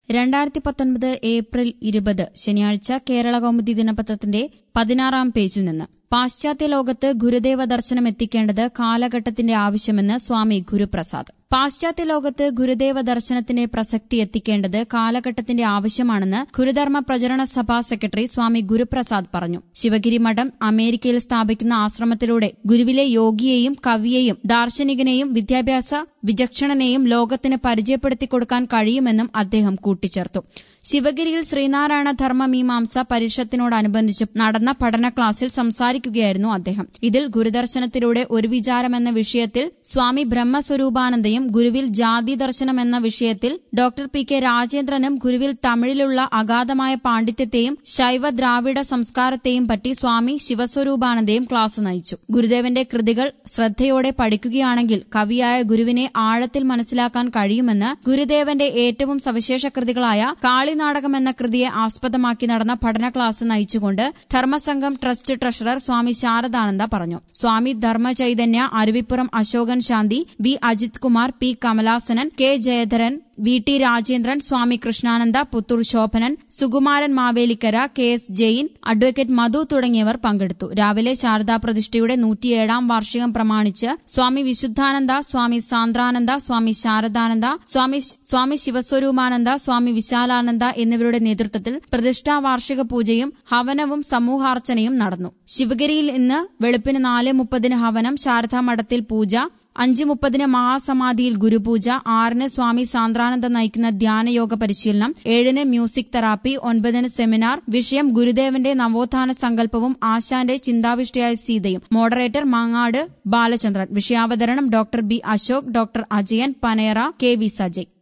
രണ്ടായിരത്തി പത്തൊൻപത് ഏപ്രിൽ ഇരുപത് ശനിയാഴ്ച കേരള കൗമുദി ദിനപത്രത്തിന്റെ പതിനാറാം പേജിൽ നിന്ന് പാശ്ചാത്യ ലോകത്ത് ഗുരുദേവ ദർശനം എത്തിക്കേണ്ടത് കാലഘട്ടത്തിന്റെ ആവശ്യമെന്ന് സ്വാമി ഗുരുപ്രസാദ് പാശ്ചാത്യ ലോകത്ത് ഗുരുദേവ ദർശനത്തിന്റെ പ്രസക്തി എത്തിക്കേണ്ടത് കാലഘട്ടത്തിന്റെ ആവശ്യമാണെന്ന് ഗുരുധർമ്മ പ്രചരണ സഭാ സെക്രട്ടറി സ്വാമി ഗുരുപ്രസാദ് പറഞ്ഞു ശിവഗിരി മഠം അമേരിക്കയിൽ സ്ഥാപിക്കുന്ന ആശ്രമത്തിലൂടെ ഗുരുവിലെ യോഗിയെയും കവിയെയും ദാർശനികനെയും വിദ്യാഭ്യാസ വിചക്ഷണനെയും ലോകത്തിന് പരിചയപ്പെടുത്തി കൊടുക്കാൻ കഴിയുമെന്നും അദ്ദേഹം കൂട്ടിച്ചേർത്തു ശിവഗിരിയിൽ ശ്രീനാരായണ ധർമ്മ മീമാംസ പരിഷത്തിനോടനുബന്ധിച്ച് നടന്ന പഠന ക്ലാസ്സിൽ സംസാരിക്കുകയായിരുന്നു അദ്ദേഹം ഇതിൽ ഗുരുദർശനത്തിലൂടെ ഒരു വിചാരം എന്ന വിഷയത്തിൽ സ്വാമി ബ്രഹ്മസ്വരൂപാനന്ദയും ഗുരുവിൽ ജാതി ദർശനം എന്ന വിഷയത്തിൽ ഡോക്ടർ പി കെ രാജേന്ദ്രനും ഗുരുവിൽ തമിഴിലുള്ള അഗാധമായ പാണ്ഡിത്യത്തെയും ശൈവ ദ്രാവിഡ സംസ്കാരത്തെയും പറ്റി സ്വാമി ശിവസ്വരൂപാനന്ദയും ക്ലാസ് നയിച്ചു ഗുരുദേവന്റെ കൃതികൾ ശ്രദ്ധയോടെ പഠിക്കുകയാണെങ്കിൽ കവിയായ ഗുരുവിനെ ആഴത്തിൽ മനസ്സിലാക്കാൻ കഴിയുമെന്ന് ഗുരുദേവന്റെ ഏറ്റവും സവിശേഷ കൃതികളായ കാളിനാടകം എന്ന കൃതിയെ ആസ്പദമാക്കി നടന്ന പഠന ക്ലാസ് നയിച്ചുകൊണ്ട് ധർമ്മസംഘം ട്രസ്റ്റ് ട്രഷറർ സ്വാമി ശാരദാനന്ദ പറഞ്ഞു Swami Dharmachaitanya Aruvippuram Ashokan Shanthi V Ajith Kumar P Kamalasanan K Jayadharan V T Rajendran Swami Krishnananda Puthoor Shobhanan Sukumaran Mavelikkara K S Jain advocate Madhu തുടങ്ങിയവർ പങ്കെടുത്തു രാവിലെ ശാരദാ പ്രതിഷ്ഠയുടെ നൂറ്റിയേഴാം വാർഷികം പ്രമാണിച്ച് സ്വാമി വിശുദ്ധാനന്ദ സ്വാമി സാന്ദ്രാനന്ദ സ്വാമി ശാരദാനന്ദ സ്വാമി സ്വാമി ശിവസ്വരൂപാനന്ദ സ്വാമി വിശാലാനന്ദ എന്നിവരുടെ നേതൃത്വത്തിൽ പ്രതിഷ്ഠാ വാർഷിക പൂജയും ഹവനവും സമൂഹാർച്ചനയും നടന്നു ശിവഗിരിയിൽ ഇന്ന് വെളുപ്പിന് നാല് മുപ്പതിന് ഹവനം ശാരദാ മഠത്തിൽ പൂജ അഞ്ച് മുപ്പതിന് മഹാസമാധിയിൽ ഗുരുപൂജ ആറിന് സ്വാമി സാന്ദ്രാനന്ദ നയിക്കുന്ന ധ്യാനയോഗ പരിശീലനം ഏഴിന് മ്യൂസിക് തെറാപ്പി ഒൻപതിന് സെമിനാർ വിഷയം ഗുരുദേവന്റെ നവോത്ഥാന സങ്കല്പവും ആശാന്റെ ചിന്താവിഷ്ടയായ സീതയും മോഡറേറ്റർ മാങ്ങാട് ബാലചന്ദ്രൻ വിഷയാവതരണം doctor B Ashok doctor Ajayan Panera K V Sajay